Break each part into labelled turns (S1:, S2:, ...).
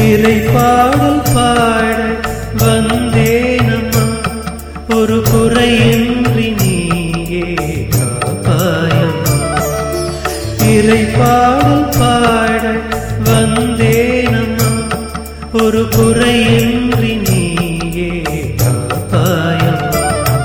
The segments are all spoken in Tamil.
S1: இறை பாடல் பாட வந்தேனம்மா ஒரு குறையின்றி நீயே காப்பாயம்மா இறை பாடல் பாட வந்தேனம்மா ஒரு குறையின்றி நீயே காப்பாயம்மா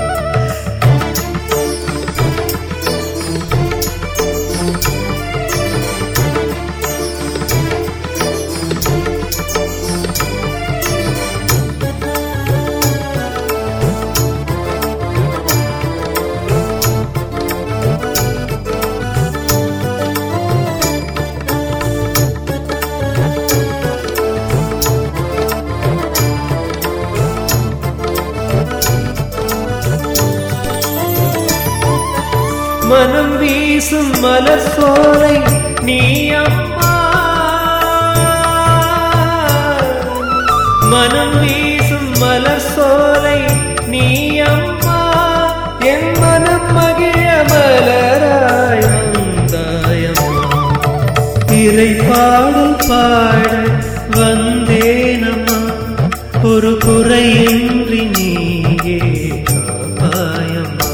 S1: மனம் வீசும் மலர் சோலை நீ அம்மா மனம் வீசும் மலர் சோலை நீ அம்மா என் மனம் மகிழ மலராய் வந்தாயம்மா இறை பாடல் பாட வந்தேனம்மா ஒரு குறையின்றி நீயே காப்பாயம்மா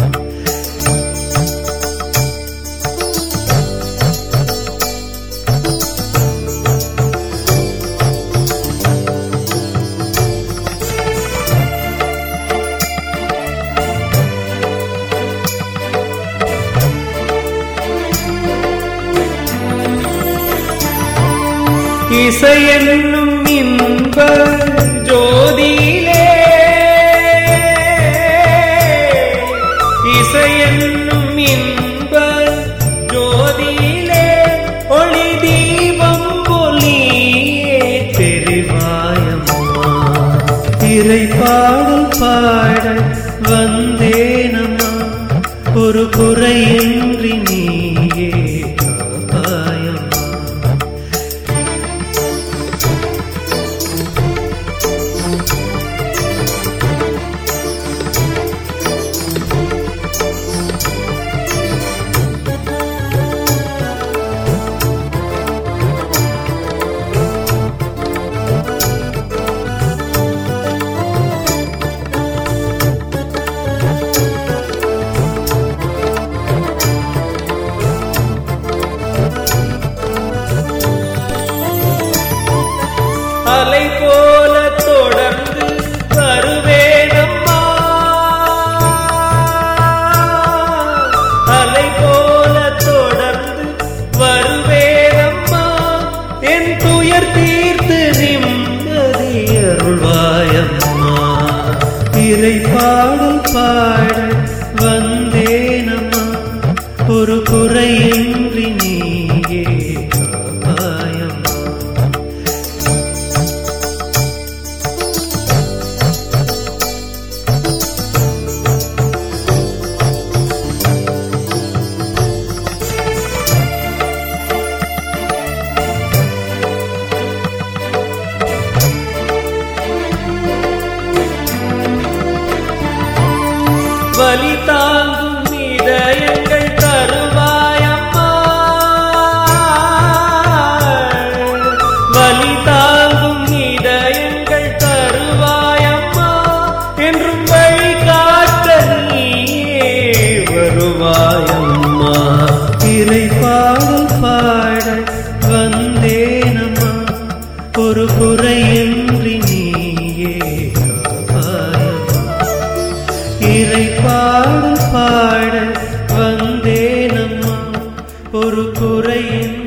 S1: இசையென்னும் இன்ப ஜோதியிலே இசையென்னும் இன்ப ஜோதியிலே ஒளி தீபம் ஒளியே தெரிவாயம்மா இறை பாடல் பாட வந்தேனம்மா ஒரு குறையின்றி நீயே காப்பாயம்மா அலை போல தொடர்ந்து வருவேனம்மா அலை போல தொடர்ந்து வருவேனம்மா என் துயர் தீர்த்து நிம்மதி அருள்வாயம்மா இறை பாடல் பாட வந்தேனம்மா ஒரு குறையின்றி நீயே காப்பாயம்மா வலி தாங்கும் இதயங்கள் தருவாயம்மா வலி தாங்கும் இதயங்கள் தருவாயம்மா என்றும் வழி காட்ட நீயே வருவாயம்மா இறை பாடல் பாட வந்தேனம்மா ஒரு குறையின்றி நீயே காப்பாயம்மா இறை பாடல் பாட வந்தேனம்மா ஒரு குறையின்